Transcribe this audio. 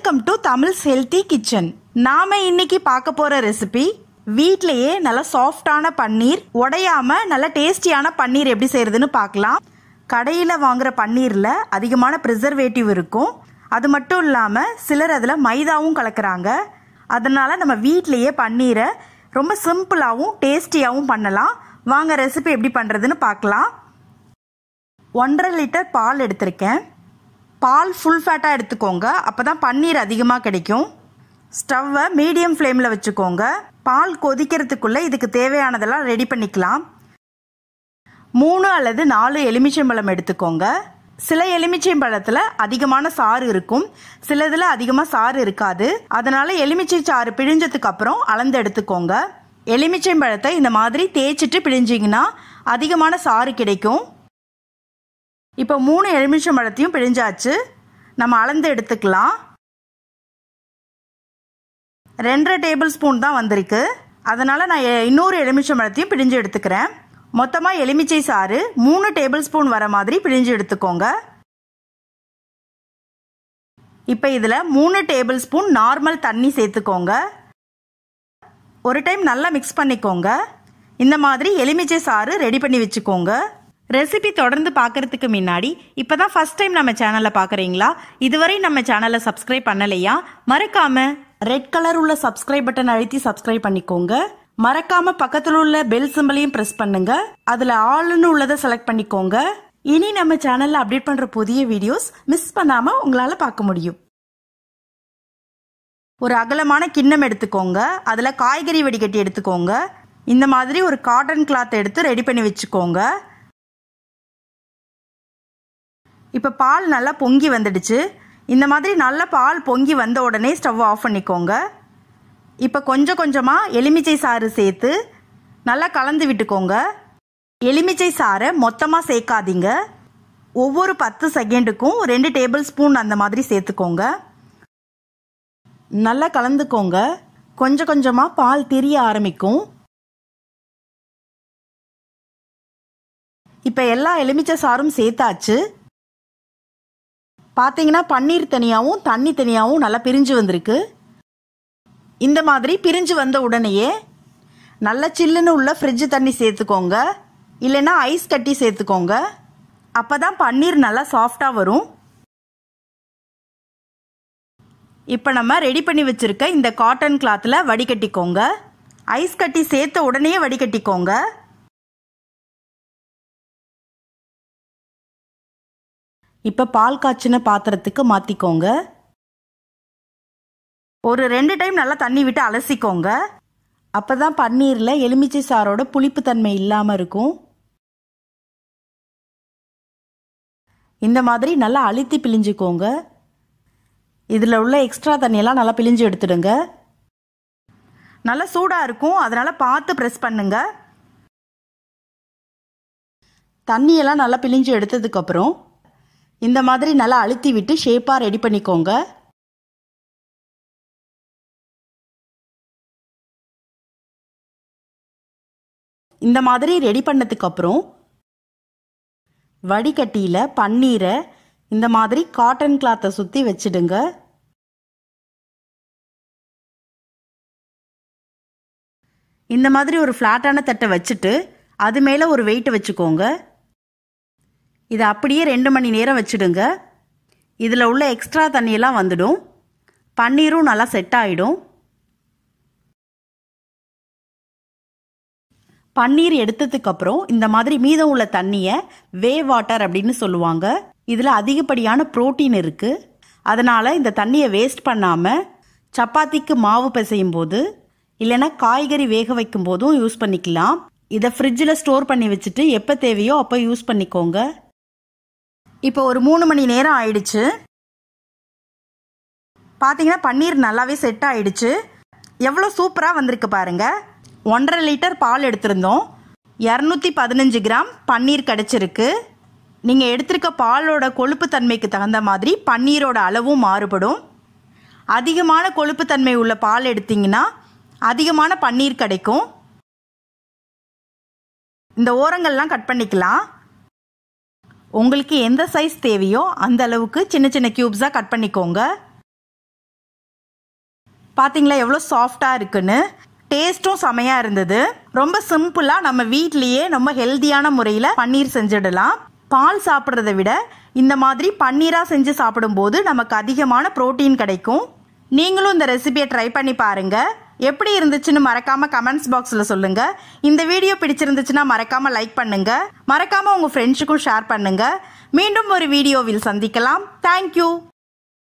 welcome to Tamils healthy kitchen நாம இன்னைக்கு பார்க்க போற ரெசிபி வீட்லயே நல்ல சாஃப்டான பன்னீர் உடையாம நல்ல டேஸ்டியான பன்னீர் எப்படி செய்யறதுன்னு பார்க்கலாம் கடையில் வாங்குற பன்னீர்ல அதிகமான ப்ரிசர்வேட்டிவ் இருக்கும் அது மட்டும் இல்லாமல் சிலர் அதில் மைதாவும் கலக்குறாங்க அதனால நம்ம வீட்லயே பன்னீரை ரொம்ப சிம்பிளாகவும் டேஸ்டியாகவும் பண்ணலாம் வாங்க ரெசிபி எப்படி பண்ணுறதுன்னு பார்க்கலாம் ஒன்றரை லிட்டர் பால் எடுத்திருக்கேன் பால் ஃபுல் ஃபேட்டாக எடுத்துக்கோங்க அப்போ தான் பன்னீர் அதிகமாக கிடைக்கும் ஸ்டவ்வை மீடியம் ஃப்ளேமில் வச்சுக்கோங்க பால் கொதிக்கிறதுக்குள்ளே இதுக்கு தேவையானதெல்லாம் ரெடி பண்ணிக்கலாம் மூணு அல்லது நாலு எலுமிச்சம்பழம் எடுத்துக்கோங்க சில எலுமிச்சம்பழத்தில் அதிகமான சாறு இருக்கும் சிலதில் அதிகமாக சாறு இருக்காது அதனால எலுமிச்சை சாறு பிழிஞ்சதுக்கு அப்புறம் அளந்து எடுத்துக்கோங்க எலுமிச்சம்பழத்தை இந்த மாதிரி தேய்ச்சிட்டு பிழிஞ்சிங்கன்னா அதிகமான சாறு கிடைக்கும் இப்போ மூணு எலுமிச்சம்பழத்தையும் பிழிஞ்சாச்சு நம்ம அளந்து எடுத்துக்கலாம் ரெண்டரை டேபிள் ஸ்பூன் தான் வந்திருக்கு அதனால் நான் இன்னொரு எலுமிச்சம்பழத்தையும் பிழிஞ்சு எடுத்துக்கிறேன் மொத்தமாக எலுமிச்சை சாறு மூணு டேபிள் ஸ்பூன் வர மாதிரி பிழிஞ்சு எடுத்துக்கோங்க இப்போ இதில் மூணு டேபிள் ஸ்பூன் நார்மல் தண்ணி சேர்த்துக்கோங்க ஒரு டைம் நல்லா மிக்ஸ் பண்ணிக்கோங்க இந்த மாதிரி எலுமிச்சை சாறு ரெடி பண்ணி வச்சுக்கோங்க ரெசிபி தொடர்ந்து பார்க்கறதுக்கு முன்னாடி இப்போ தான் ஃபஸ்ட் டைம் நம்ம சேனலில் பார்க்குறீங்களா இதுவரை நம்ம சேனலை சப்ஸ்கிரைப் பண்ணலையா மறக்காம ரெட் கலர் உள்ள சப்ஸ்கிரைப் பட்டன் அழுத்தி சப்ஸ்கிரைப் பண்ணிக்கோங்க மறக்காம பக்கத்தில் உள்ள பெல் சிம்பலையும் ப்ரெஸ் பண்ணுங்க அதில் ஆளுன்னு உள்ளதை செலக்ட் பண்ணிக்கோங்க இனி நம்ம சேனலில் அப்டேட் பண்ணுற புதிய வீடியோஸ் மிஸ் பண்ணாமல் உங்களால் பார்க்க முடியும் ஒரு அகலமான கிண்ணம் எடுத்துக்கோங்க அதில் காய்கறி வடிகட்டி எடுத்துக்கோங்க இந்த மாதிரி ஒரு காட்டன் கிளாத் எடுத்து ரெடி பண்ணி வச்சுக்கோங்க இப்போ பால் நல்லா பொங்கி வந்துடுச்சு இந்த மாதிரி நல்ல பால் பொங்கி வந்த உடனே ஸ்டவ் ஆஃப் பண்ணிக்கோங்க இப்போ கொஞ்சம் கொஞ்சமாக எலுமிச்சை சாறு சேர்த்து நல்லா கலந்து விட்டுக்கோங்க எலுமிச்சை சாறை மொத்தமாக சேர்க்காதீங்க ஒவ்வொரு பத்து செகண்டுக்கும் ரெண்டு டேபிள் ஸ்பூன் அந்த மாதிரி சேர்த்துக்கோங்க நல்லா கலந்துக்கோங்க கொஞ்சம் கொஞ்சமாக பால் தெரிய ஆரம்பிக்கும் இப்போ எல்லா எலுமிச்சை சாரும் சேர்த்தாச்சு பார்த்தீங்கன்னா பன்னீர் தனியாகவும் தண்ணி தனியாகவும் நல்லா பிரிஞ்சு வந்திருக்கு இந்த மாதிரி பிரிஞ்சு வந்த உடனேயே நல்ல சில்லுன்னு உள்ள ஃப்ரிட்ஜ் தண்ணி சேர்த்துக்கோங்க இல்லைன்னா ஐஸ் கட்டி சேர்த்துக்கோங்க அப்போ தான் பன்னீர் நல்லா சாஃப்டாக வரும் இப்போ நம்ம ரெடி பண்ணி வச்சுருக்க இந்த காட்டன் கிளாத்தில் வடிகட்டிக்கோங்க ஐஸ் கட்டி சேர்த்த உடனே வடிகட்டிக்கோங்க இப்போ பால் காய்ச்சின பாத்திரத்துக்கு மாற்றிக்கோங்க ஒரு ரெண்டு டைம் நல்லா தண்ணி விட்டு அலசிக்கோங்க அப்போ தான் பன்னீரில் எலுமிச்சை சாரோட புளிப்பு தன்மை இல்லாமல் இருக்கும் இந்த மாதிரி நல்லா அழுத்தி பிழிஞ்சுக்கோங்க இதில் உள்ள எக்ஸ்ட்ரா தண்ணியெல்லாம் நல்லா பிழிஞ்சு எடுத்துடுங்க நல்லா சூடாக இருக்கும் அதனால் பார்த்து ப்ரெஸ் பண்ணுங்க தண்ணியெல்லாம் நல்லா பிழிஞ்சு எடுத்ததுக்கப்புறம் இந்த மாதிரி நல்லா அழுத்தி விட்டு ஷேப்பாக ரெடி பண்ணிக்கோங்க இந்த மாதிரி ரெடி பண்ணதுக்கு அப்புறம் வடிகட்டியில் பன்னீரை இந்த மாதிரி காட்டன் கிளாத்தை சுற்றி வச்சிடுங்க இந்த மாதிரி ஒரு ஃப்ளாட்டான தட்டை வச்சுட்டு அது மேலே ஒரு வெயிட் வச்சுக்கோங்க இதை அப்படியே ரெண்டு மணி நேரம் வச்சுடுங்க இதில் உள்ள எக்ஸ்ட்ரா தண்ணியெல்லாம் வந்துடும் பன்னீரும் நல்லா செட் ஆகிடும் பன்னீர் எடுத்ததுக்கப்புறம் இந்த மாதிரி மீதம் உள்ள தண்ணியை வே வாட்டர் அப்படின்னு சொல்லுவாங்க இதில் அதிகப்படியான புரோட்டீன் இருக்குது அதனால் இந்த தண்ணியை வேஸ்ட் பண்ணாமல் சப்பாத்திக்கு மாவு பிசையும் போது இல்லைன்னா காய்கறி வேக வைக்கும் போதும் யூஸ் பண்ணிக்கலாம் இதை ஃப்ரிட்ஜில் ஸ்டோர் பண்ணி வச்சுட்டு எப்போ தேவையோ அப்போ யூஸ் பண்ணிக்கோங்க இப்போ ஒரு மூணு மணி நேரம் ஆயிடுச்சு பார்த்தீங்கன்னா பன்னீர் நல்லாவே செட் ஆயிடுச்சு எவ்வளோ சூப்பராக வந்திருக்கு பாருங்க ஒன்றரை லிட்டர் பால் எடுத்திருந்தோம் இரநூத்தி பதினஞ்சு கிராம் பன்னீர் கிடச்சிருக்கு நீங்கள் எடுத்திருக்க பாலோட கொழுப்பு தன்மைக்கு தகுந்த மாதிரி பன்னீரோட அளவும் மாறுபடும் அதிகமான கொழுப்பு தன்மை உள்ள பால் எடுத்தீங்கன்னா அதிகமான பன்னீர் கிடைக்கும் இந்த ஓரங்கள்லாம் கட் பண்ணிக்கலாம் உங்களுக்கு எந்த சைஸ் தேவையோ அந்த அளவுக்கு சின்ன சின்ன க்யூப்ஸாக கட் பண்ணிக்கோங்க பார்த்தீங்களா எவ்வளோ சாஃப்டாக இருக்குன்னு டேஸ்ட்டும் செமையாக இருந்தது ரொம்ப சிம்பிளாக நம்ம வீட்லேயே ரொம்ப ஹெல்த்தியான முறையில் பன்னீர் செஞ்சிடலாம் பால் சாப்பிட்றத விட இந்த மாதிரி பன்னீராக செஞ்சு சாப்பிடும்போது நமக்கு அதிகமான புரோட்டீன் கிடைக்கும் நீங்களும் இந்த ரெசிபியை ட்ரை பண்ணி பாருங்க எப்படி இருந்துச்சுன்னு மறக்காம கமெண்ட்ஸ் பாக்ஸில் சொல்லுங்க இந்த வீடியோ பிடிச்சிருந்துச்சுன்னா மறக்காம லைக் பண்ணுங்க மறக்காம உங்க ஃப்ரெண்ட்ஸுக்கும் ஷேர் பண்ணுங்க மீண்டும் ஒரு வீடியோவில் சந்திக்கலாம் தேங்க்யூ